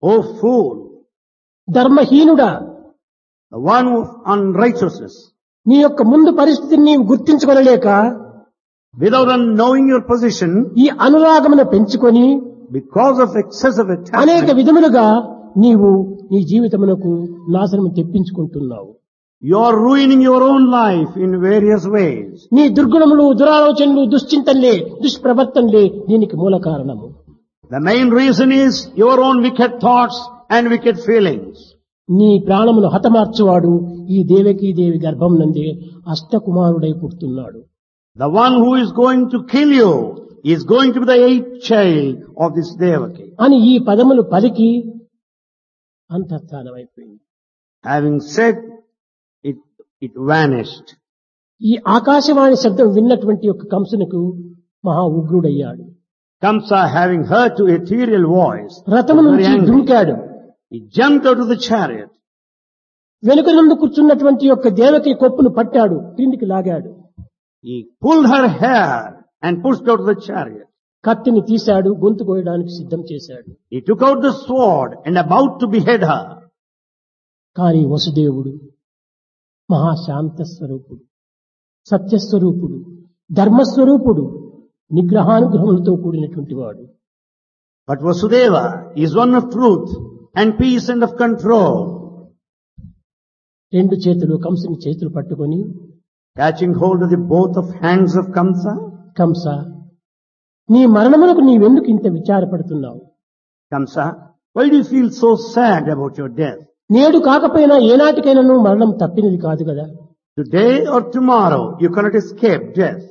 O fool, ధర్మహీనుడా the one of unrighteousness, నీ యొక్క ముందు పరిస్థితిని నీవు గుర్తించుకొనలేక without knowing your position, ఈ అనురాగమును పెంచుకొని because of excessive అనేక attachment, విధములుగా నీవు నీ జీవితమునకు నాశనం తెప్పించుకుంటున్నావు you are ruining your own life in various ways. నీ దుర్గుణములు దురాలోచనలు దుశ్చింతనలే దుష్ప్రవర్తనలే దీనికి మూల కారణము The main reason is your own wicked thoughts and wicked feelings. నీ ప్రాణమును హతమార్చువాడు ఈ దేవకీ దేవి గర్భం నందే అష్టకుమారుడై పుడుతున్నాడు The one who is going to kill you is going to be the eighth child of this Devaki. అని ఈ పదములు పలికి అంతఃస్థానమైపోయింది Having said it, it vanished. ఈ ఆకాశవాణి శబ్దం విన్నటువంటి యొక్క కంసునకు మహా ఉగ్రుడయ్యాడు Kamsa having heard to ethereal voice, రథము was very నుంచి angry. దుమికాడు He jumped out of the chariot. వెనుక నుండి కూర్చున్నటువంటి యొక్క దేవకి కొప్పును పట్టాడు క్రిందికి లాగాడు He pulled her hair and pushed out of the chariot. కత్తిని తీశాడు గొంతు కోయడానికి సిద్ధం చేశాడు He took out the sword and about to behead her. కానీ వసుదేవుడు మహాశాంత స్వరూపుడు సత్యస్వరూపుడు ధర్మస్వరూపుడు నిగ్రహానుగ్రహములతో కూడినటువంటి వాడు But Vasudeva is one of truth and peace and of control. రెండు చేతులు కంసుని చేతులు పట్టుకొని Catching hold of the both of hands of Kamsa, Kamsa నీ మరణమునకు నీవెందుకు ఇంత విచారపడుతున్నావు Kamsa, why do you feel so sad about your death? నేడు కాకపోయినా ఏనాటికైనా నువ్వు మరణం తప్పినది కాదు కదా Today or tomorrow you cannot escape death.